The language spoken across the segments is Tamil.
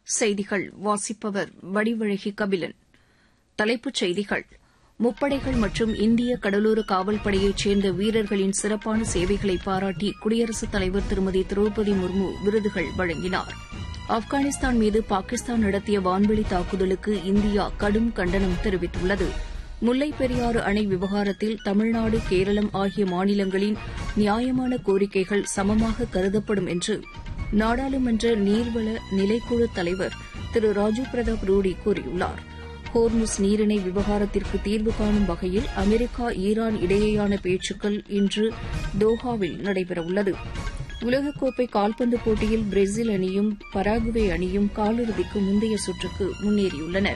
செய்திகள் வாசிப்பவர் வடிவழகி கபிலன் தலைப்புச் செய்திகள் முப்படைகள் மற்றும் இந்திய கடலோர காவல்படையைச் சேர்ந்த வீரர்களின் சிறப்பான சேவைகளை பாராட்டி குடியரசுத் தலைவர் திருமதி திரௌபதி முர்மு விருதுகள் வழங்கினார் ஆப்கானிஸ்தான் மீது பாகிஸ்தான் நடத்திய வான்வெளி தாக்குதலுக்கு இந்தியா கடும் கண்டனம் தெரிவித்துள்ளது முல்லைப் பெரியாறு அணை விவகாரத்தில் தமிழ்நாடு கேரளம் ஆகிய மாநிலங்களின் நியாயமான கோரிக்கைகள் சமமாக கருதப்படும் என்று நாடாளுமன்ற நீர்வள நிலைக்குழு தலைவர் திரு ராஜீவ் பிரதாப் ரூடி கூறியுள்ளார் ஹோர்முஸ் நீரிணை விவகாரத்திற்கு தீர்வு காணும் வகையில் அமெரிக்கா ஈரான் இடையேயான பேச்சுக்கள் இன்று தோஹாவில் நடைபெறவுள்ளது உலகக்கோப்பை கால்பந்து போட்டியில் பிரேசில் அணியும் பராகுவே அணியும் காலிறுதிக்கு முந்தைய சுற்றுக்கு முன்னேறியுள்ளன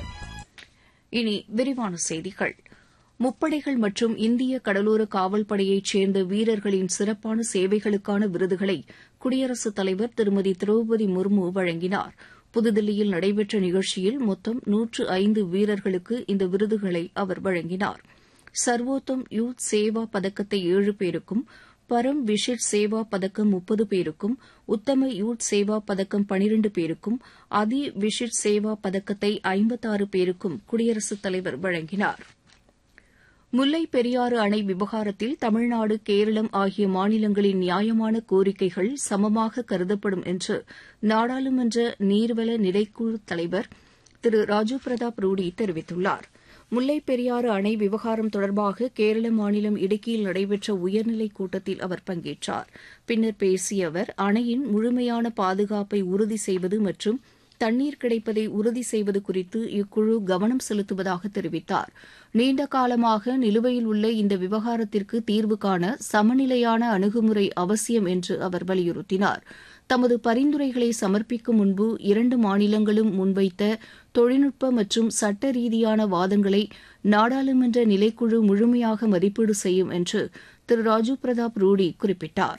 இனி விரிவான செய்திகள் முப்படைகள் மற்றும் இந்திய கடலோர காவல்படையைச் சேர்ந்த வீரர்களின் சிறப்பான சேவைகளுக்கான விருதுகளை குடியரசுத் தலைவர் திருமதி திரௌபதி முர்மு வழங்கினார் புதுதில்லியில் நடைபெற்ற நிகழ்ச்சியில் மொத்தம் நூற்று ஐந்து வீரர்களுக்கு இந்த விருதுகளை அவர் வழங்கினார் சர்வோத்தம் யூத் சேவா பதக்கத்தை ஏழு பேருக்கும் பரம் விஷிட் சேவா பதக்கம் முப்பது பேருக்கும் உத்தம யூத் சேவா பதக்கம் பனிரண்டு பேருக்கும் அதி விஷிட் சேவா பதக்கத்தை ஐம்பத்தாறு பேருக்கும் குடியரசுத் தலைவர் வழங்கினார் முல்லைப் பெரியாறு அணை விவகாரத்தில் தமிழ்நாடு கேரளம் ஆகிய மாநிலங்களின் நியாயமான கோரிக்கைகள் சமமாக கருதப்படும் என்று நாடாளுமன்ற நீர்வள நிலைக்குழு தலைவர் திரு ராஜீவ் பிரதாப் ரூடி தெரிவித்துள்ளார் முல்லைப் பெரியாறு அணை விவகாரம் தொடர்பாக கேரள மாநிலம் இடுக்கியில் நடைபெற்ற உயர்நிலைக் கூட்டத்தில் அவர் பங்கேற்றார் பின்னர் பேசிய அவர் அணையின் முழுமையான பாதுகாப்பை உறுதி செய்வது மற்றும் தண்ணீர் கிடைப்பதை உறுதி செய்வது குறித்து இக்குழு கவனம் செலுத்துவதாக தெரிவித்தார் நீண்ட காலமாக நிலுவையில் உள்ள இந்த விவகாரத்திற்கு தீர்வு காண சமநிலையான அணுகுமுறை அவசியம் என்று அவர் வலியுறுத்தினார் தமது பரிந்துரைகளை சமர்ப்பிக்கும் முன்பு இரண்டு மாநிலங்களும் முன்வைத்த தொழில்நுட்ப மற்றும் சட்ட ரீதியான வாதங்களை நாடாளுமன்ற நிலைக்குழு முழுமையாக மதிப்பீடு செய்யும் என்று திரு ராஜீவ் பிரதாப் ரூடி குறிப்பிட்டார்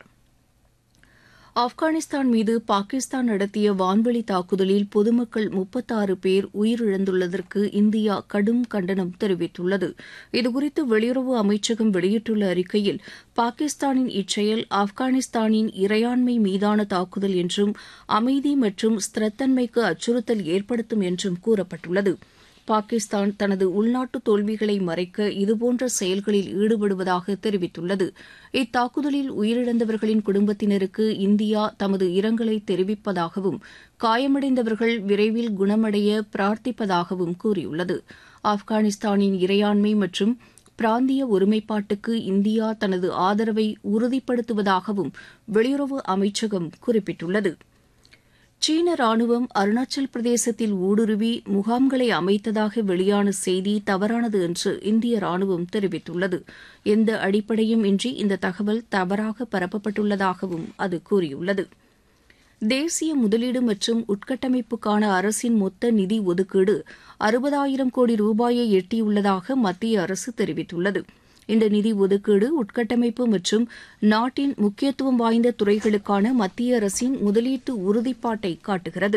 ஆப்கானிஸ்தான் மீது பாகிஸ்தான் நடத்திய வான்வெளி தாக்குதலில் பொதுமக்கள் முப்பத்தாறு பேர் உயிரிழந்துள்ளதற்கு இந்தியா கடும் கண்டனம் தெரிவித்துள்ளது இதுகுறித்து வெளியுறவு அமைச்சகம் வெளியிட்டுள்ள அறிக்கையில் பாகிஸ்தானின் இச்செயல் ஆப்கானிஸ்தானின் இறையாண்மை மீதான தாக்குதல் என்றும் அமைதி மற்றும் ஸ்திரத்தன்மைக்கு அச்சுறுத்தல் ஏற்படுத்தும் என்றும் கூறப்பட்டுள்ளது பாகிஸ்தான் தனது உள்நாட்டு தோல்விகளை மறைக்க இதுபோன்ற செயல்களில் ஈடுபடுவதாக தெரிவித்துள்ளது இத்தாக்குதலில் உயிரிழந்தவர்களின் குடும்பத்தினருக்கு இந்தியா தமது இரங்கலை தெரிவிப்பதாகவும் காயமடைந்தவர்கள் விரைவில் குணமடைய பிரார்த்திப்பதாகவும் கூறியுள்ளது ஆப்கானிஸ்தானின் இறையாண்மை மற்றும் பிராந்திய ஒருமைப்பாட்டுக்கு இந்தியா தனது ஆதரவை உறுதிப்படுத்துவதாகவும் வெளியுறவு அமைச்சகம் குறிப்பிட்டுள்ளது சீன ராணுவம் அருணாச்சல் பிரதேசத்தில் ஊடுருவி முகாம்களை அமைத்ததாக வெளியான செய்தி தவறானது என்று இந்திய ராணுவம் தெரிவித்துள்ளது எந்த அடிப்படையும் இன்றி இந்த தகவல் தவறாக பரப்பப்பட்டுள்ளதாகவும் அது கூறியுள்ளது தேசிய முதலீடு மற்றும் உட்கட்டமைப்புக்கான அரசின் மொத்த நிதி ஒதுக்கீடு அறுபதாயிரம் கோடி ரூபாயை எட்டியுள்ளதாக மத்திய அரசு தெரிவித்துள்ளது இந்த நிதி ஒதுக்கீடு உட்கட்டமைப்பு மற்றும் நாட்டின் முக்கியத்துவம் வாய்ந்த துறைகளுக்கான மத்திய அரசின் முதலீட்டு உறுதிப்பாட்டை காட்டுகிறது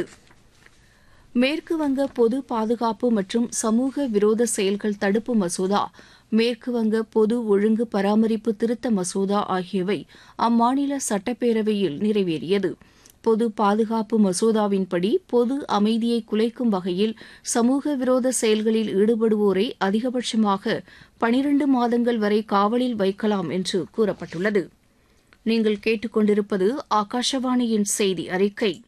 மேற்குவங்க பொது பாதுகாப்பு மற்றும் சமூக விரோத செயல்கள் தடுப்பு மசோதா மேற்குவங்க பொது ஒழுங்கு பராமரிப்பு திருத்த மசோதா ஆகியவை அம்மாநில சட்டப்பேரவையில் நிறைவேறியது பொது பாதுகாப்பு மசோதாவின்படி பொது அமைதியை குலைக்கும் வகையில் சமூக விரோத செயல்களில் ஈடுபடுவோரை அதிகபட்சமாக பனிரண்டு மாதங்கள் வரை காவலில் வைக்கலாம் என்று கூறப்பட்டுள்ளது நீங்கள் கேட்டுக்கொண்டிருப்பது ஆகாஷவாணியின் செய்தி அறிக்கை